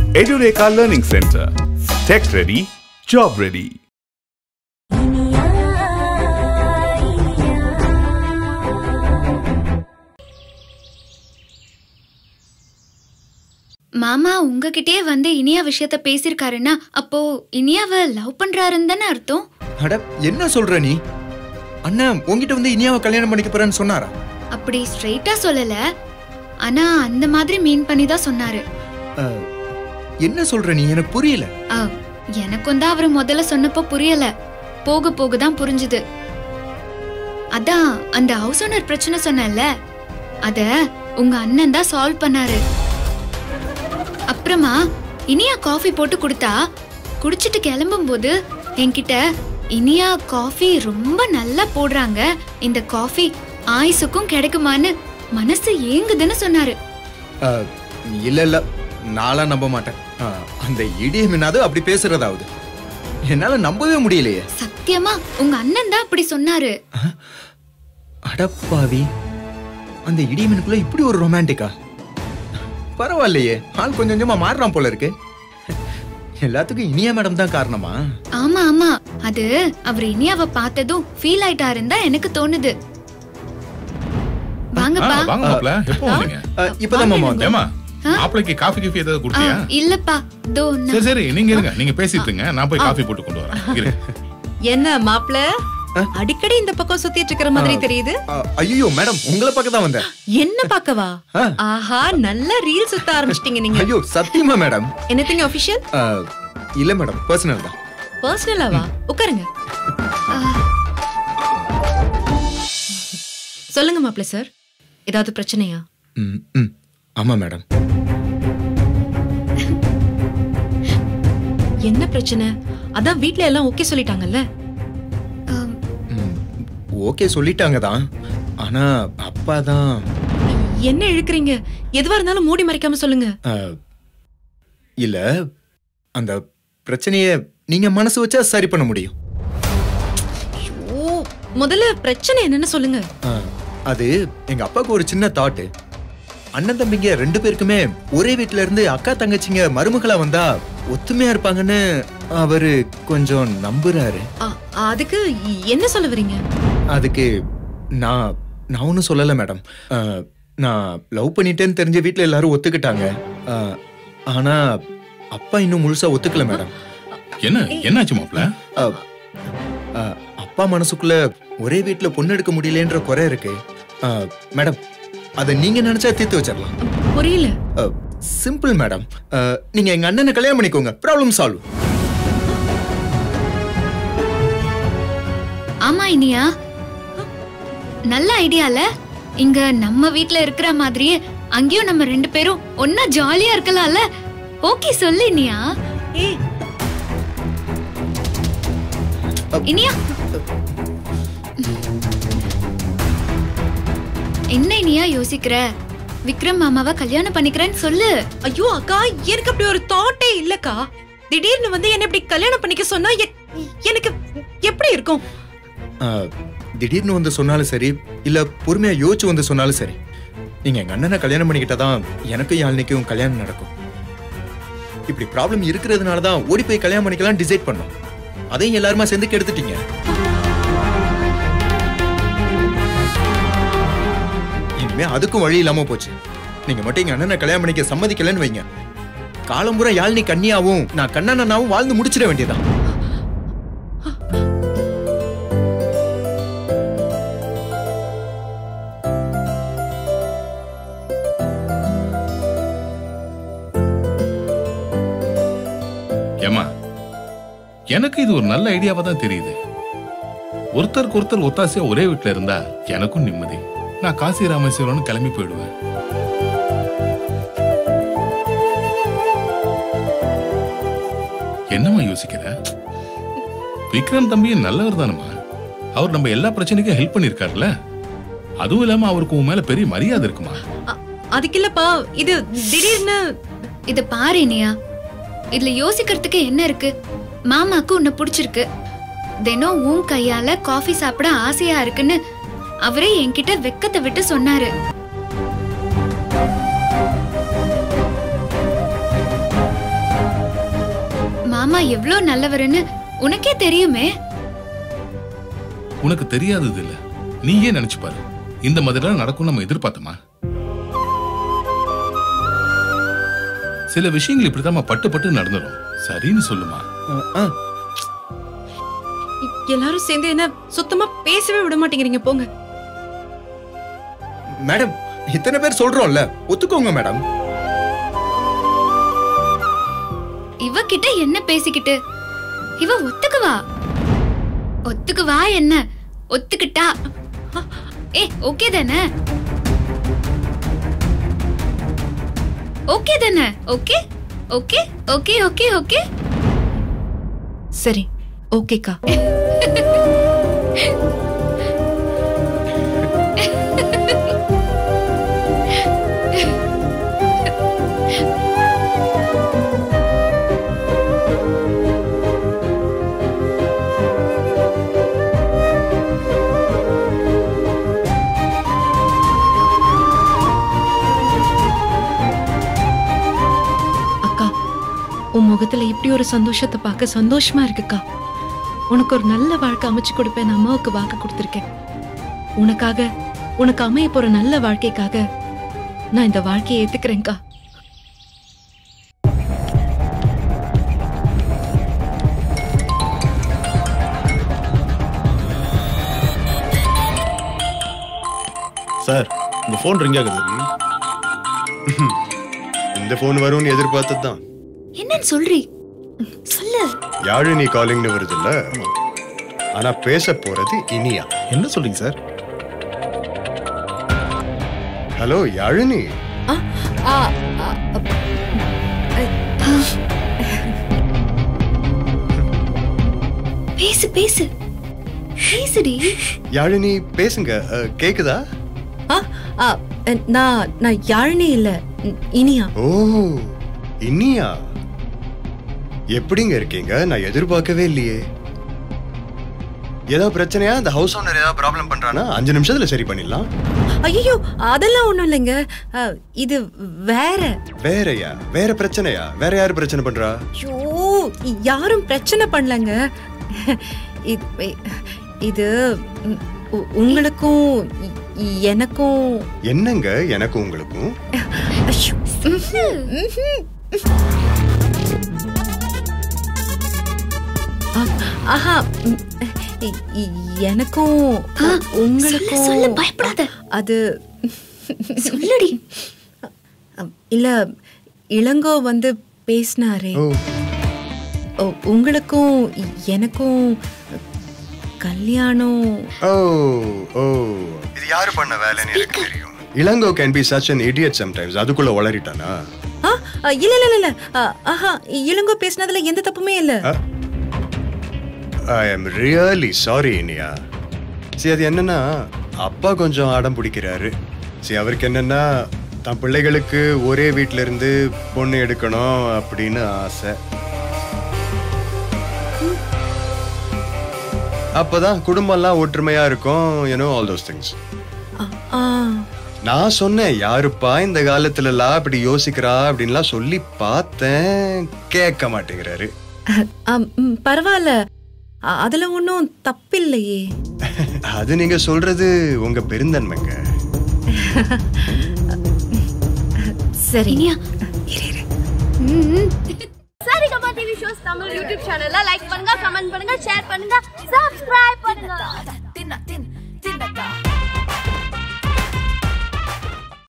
Edureka Learning Center. Tech ready, job ready. மாமா உங்ககிட்டயே வந்து இனியா விஷயத்த பேசியிருக்காருன்னா அப்போ இனியாவை லவ் பண்றாருன்னு தானே அர்த்தம் அட என்ன சொல்ற நீ அண்ணன் உன்கிட்ட வந்து இனியாவை கல்யாணம் பண்ணிக்க போறேன்னு சொன்னாரா அப்படி ஸ்ட்ரெயிட்டா சொல்லல ஆனா அந்த மாதிரி மீன் பண்ணி தான் சொன்னாரு அஹ், என்ன சொல்ற நீ எனக்கு புரியல ஆ, எனக்கும் தான் அவர் முதல்ல சொன்னப்போ புரியல போக போக தான் புரிஞ்சுது அதான் அந்த ஹவுஸ் ஓனர் பிரச்சனை சொன்னேன்ல அத உங்க அண்ணன் தான் சால்வ் பண்ணாரு அப்புறமா இனியா காஃபி போட்டு கொடுத்தா குடிச்சிட்டு கிளம்பும்போது என்கிட்ட இனியா காஃபி ரொம்ப நல்லா போடுறாங்க இந்த காஃபி ஆயுசுக்கும் கிடைக்குமான்னு மனசு ஏங்குதுன்னு சொன்னாரு அஹ், இல்ல இல்ல நான்லாம் நம்ப மாட்டேன் அஹ், அந்த இடியமினாது அப்படி பேசுறதாவது என்னால நம்பவே முடியலையே சத்தியமா உங்க அண்ணன் தான் அப்படி சொன்னாரு அடப்பாவி அந்த இடியமனுக்குள்ள இப்படி ஒரு ரொமான்டிக்கா பரவாயில்லையே ஆள் கொஞ்சம் கொஞ்சமா மாறுறான் போல இருக்கு எல்லாத்துக்கும் இனியா மேடம் தான் காரணமா ஆமா ஆமா அது அவர் இனியாவை பார்த்ததும் ஃபீல் ஆயிட்டாருன்னு தான் எனக்கு தோணுது ஆ, வாங்கப்பா வாங்க மாப்ள எப்போ வந்தீங்க அஹ், இப்பதான் மாமா வந்தேன் ஏமா மாப்பிளைக்கு காஃபி கிஃபி ஏதாவது ஆ, கொடுத்தியா இல்லப்பா தோ நான்- சரி சரி நீங்க இருங்க நீங்க பேசிட்டு இருங்க நான் போய் காஃபி போட்டு கொண்டு வரேன் இருங்க. என்ன மாப்ள அடிக்கடி இந்த பக்கம் சுத்திட்டு இருக்கிற மாதிரி தெரியுது ஐயோ மேடம் உங்களை பார்க்க தான் வந்தேன் என்ன பாக்கவா ஆ. ஆஹா நல்ல ரீல் சுத்த ஆரம்பிச்சிட்டீங்க நீங்க ஐயோ சத்தியமா மேடம் எனிதிங் அபிஷியல் அஹ், இல்ல மேடம் பர்சனல் தான் பர்சனலாவா உட்காருங்க ஆ, சொல்லுங்க மாப்ள சார் ஏதாவது பிரச்சனையா ம், ம். ஆமா மேடம் என்ன பிரச்சனை அதான் வீட்ல எல்லாம் ஓகே சொல்லிட்டாங்கல்ல ஆம், ம், ஓகே சொல்லிட்டாங்க தான் ஆனா அப்பா தான் என்ன இழுக்குறீங்க எதுவா இருந்தாலும் மூடி மறைக்காம சொல்லுங்க அஹ், இல்ல அந்த பிரச்சனைய நீங்க மனசு வச்சா சரி பண்ண முடியும் ஓ முதல்ல பிரச்சனை என்னன்னு சொல்லுங்க அஹ், அது எங்க அப்பாவுக்கு ஒரு சின்ன தாட்டு அண்ணன் தம்பிங்க ரெண்டு பேருக்குமே ஒரே வீட்ல இருந்து அக்கா தங்கச்சிங்க மருமகளா வந்தா ஒத்துமையா இருப்பாங்கன்னு அவரு கொஞ்சம் நம்புறாரு அ- அதுக்கு என்ன சொல்ல வரீங்க அதுக்கு நான் நான் ஒன்றும் சொல்லலை மேடம் அஹ், நான் லவ் பண்ணிட்டேன்னு தெரிஞ்ச வீட்டில் எல்லாரும் ஒத்துக்கிட்டாங்க அஹ், ஆனா அப்பா இன்னும் முழுசா ஒத்துக்கல மேடம் என்ன என்னாச்சு மாப்ள அஹ், அஹ், அப்பா மனசுக்குள்ள ஒரே வீட்டில் பொண்ணு எடுக்க முடியலன்ற குறை இருக்கு அஹ், மேடம் அதை நீங்க நினைச்சா தீர்த்து வச்சிடலாம் புரியல சிம்பிள் மேடம் அஹ், நீங்க எங்க அண்ணனை கல்யாணம் பண்ணிக்கோங்க ப்ராப்ளம் சால்வ் ஆமா இனியா நல்ல ஐடியால இங்க நம்ம வீட்ல இருக்கிற மாதிரியே அங்கேயும் நம்ம ரெண்டு பேரும் ஒன்னா ஜாலியா இருக்கலாம்ல ஓகே சொல்லு இனியா ஏய் இனியா என்ன இனியா யோசிக்கிற விக்ரம் மாமாவை கல்யாணம் பண்ணிக்கிறேன்னு சொல்லு ஐயோ அக்கா எனக்கு அப்படி ஒரு தாட்டே இல்லக்கா திடீர்னு வந்து என்ன இப்படி கல்யாணம் பண்ணிக்க சொன்னா எ- எனக்கு எப்படி இருக்கும் ஆஹ், திடீர்னு வந்து சொன்னாலும் சரி இல்ல பொறுமையா யோசிச்சு வந்து சொன்னாலும் சரி நீங்க எங்க அண்ணனை கல்யாணம் பண்ணிக்கிட்டதான் எனக்கும் யாழ்னிக்கும் கல்யாணம் நடக்கும் இப்படி ப்ராப்ளம் இருக்கிறதுனால தான் ஓடி போய் கல்யாணம் பண்ணிக்கலாம் டிசைட் பண்ணோம் அதையும் எல்லாருமா சேர்ந்து கெடுத்துட்டீங்க இனிமே அதுக்கும் வழி இல்லாம போச்சு நீங்க மட்டும் எங்க அண்ணனை கல்யாணம் பண்ணிக்க சம்மதிக்கலன்னு வைங்க காலம்புற யாழ்னி கன்னியாவும் நான் கண்ணனாவும் வாழ்ந்து முடிச்சிட வேண்டியதான் ஏமா எனக்கு இது ஒரு நல்ல ஐடியாவா தான் தெரியுது ஒருத்தருக்கு ஒருத்தர் ஒத்தாசையா ஒரே வீட்ல இருந்தா எனக்கும் நிம்மதி நான் காசி ராமேஸ்வரம்னு கிளம்பி போயிடுவேன் என்னம்மா யோசிக்கிற விக்ரம் தம்பியும் நல்லவர் தானம்மா அவர் நம்ம எல்லா பிரச்சனைக்கும் ஹெல்ப் பண்ணிருக்காருல்ல அதுவும் இல்லாம அவருக்கு உன் மேல பெரிய மரியாதை இருக்குமா அ- அதுக்கு இல்லப்பா இது திடீர்னு இத பாரு இனியா இதுல யோசிக்கிறதுக்கு என்ன இருக்கு மாமாக்கு உன்னை பிடிச்சிருக்கு தினம் உன் கையால காஃபி சாப்பிட ஆசையா இருக்குன்னு அவரே என்கிட்ட வெக்கத்தை விட்டு சொன்னாரு மாமா எவ்ளோ நல்லவருன்னு உனக்கே தெரியுமே உனக்கு தெரியாதது இல்ல நீயே நினைச்சு பாரு இந்த மாதிரிலாம் நடக்கும் நம்ம எதிர்பார்த்தோமா சில விஷயங்கள் இப்படிதான் பட்டு பட்டு நடந்துடும் சரின்னு சொல்லுமா ஆ, எல்லாரும் சேர்ந்து என்ன சுத்தமா பேசவே விட மாட்டேங்கிறீங்க போங்க மேடம் இத்தனை பேர் சொல்றோம்ல ஒத்துக்கோங்க மேடம் இவகிட்ட என்ன பேசிக்கிட்டு இவ ஒத்துக்குவா ஒத்துக்குவா என்ன ஒத்துக்கிட்டா ஏ ஓகே தானே ஓகே தானே okay okay okay okay okay சரி ஓகேக்கா அக்கா உன் முகத்துல இப்படி ஒரு சந்தோஷத்தை பார்க்க சந்தோஷமா இருக்குக்கா உனக்கு ஒரு நல்ல வாழ்க்கை அமைச்சு கொடுப்பேன் அம்மாவுக்கு வாக்கு கொடுத்துருக்கேன் உனக்காக உனக்கு அமைய போற நல்ல வாழ்க்கைக்காக நான் இந்த வாழ்க்கையை ஏத்துக்கிறேன்க்கா சார் உங்க ஃபோன் ரிங் ஆகுது இந்த ஃபோன் வரும்னு எதிர்பார்த்தது தான் என்னன்னு சொல்றி சொல்லு யாழினி காலிங்னு வருது இல்ல ஆனா பேச போறது இனியா என்ன சொல்றீங்க சார் ஹலோ யாழினி பேசு பேசு பேசுடி யாழினி பேசுங்க அஹ், கேக்குதா ஆ, ஆ, நான் நான் யாழினி இல்ல இனியா ஓ இனியா எப்படிங்க இருக்கீங்க நான் எதிர்பார்க்கவே இல்லையே ஏதாவது பிரச்சனையா இந்த ஹவுஸ் ஓனர் ஏதாவது ப்ராப்ளம் பண்றானா அஞ்சு நிமிஷத்துல சரி பண்ணிடலாம் ஐயோ அதெல்லாம் ஒண்ணும் இல்லைங்க ஆ, இது வேற வேறயா வேற பிரச்சனையா வேற யாரு பிரச்சனை பண்றா ஐயோ யாரும் பிரச்சனை பண்ணலங்க இது- இது உ- உ- உங்களுக்கும் இ- எனக்கும் என்னங்க எனக்கும் உங்களுக்கும் ஐயோ. ஆ, ஆஹா ம், இ- இ- எனக்கும் ஆ, சொல்லு உங்களுக்கும் சொல்லு பயப்படாத அது சொல்லுடி இல்ல இளங்கோ வந்து பேசினாரே ஓ ஓ, உங்களுக்கும் எனக்கும் கல்யாணம் ஓ ஓ இது யாரு பண்ண வேலைன்னு எனக்கு தெரியும் Ilango can be such an idiot sometimes அதுக்குள்ள வளரிட்டானா ஆ, ஆ, இல்ல இல்ல இல்ல, இல்ல ஆ, ஆஹா இளங்கோ பேசினதுல எந்த தப்புமே இல்ல I am really sorry Iniya சரி அது என்னன்னா அப்பா கொஞ்சம் அடம் பிடிக்கிறாரு சரி அவருக்கு என்னன்னா தன் பிள்ளைகளுக்கு ஒரே வீட்ல இருந்து பொண்ணு எடுக்கணும் அப்படின்னு ஆசை அப்பதான் குடும்பம்லாம் ஒற்றுமையா இருக்கும் you know all those things ah, ah, நான் சொன்னேன் யாருப்பா இந்த காலத்துல எல்லாம் இப்படி யோசிக்கிறா அப்படின்லாம் சொல்லி பார்த்தேன் கேட்க மாட்டேங்கிறாரு ஆ, ம், பரவாயில்ல அ- அதுல ஒன்றும் தப்பில்லையே அது நீங்க சொல்றது உங்க பெருந்தன்மைங்க சரி இனியா ம், Saregama TV shows Tamil YouTube சேனல்ல லைக் பண்ணுங்க கமெண்ட் பண்ணுங்க ஷேர் பண்ணுங்க சப்ஸ்கிரைப் பண்ணுங்க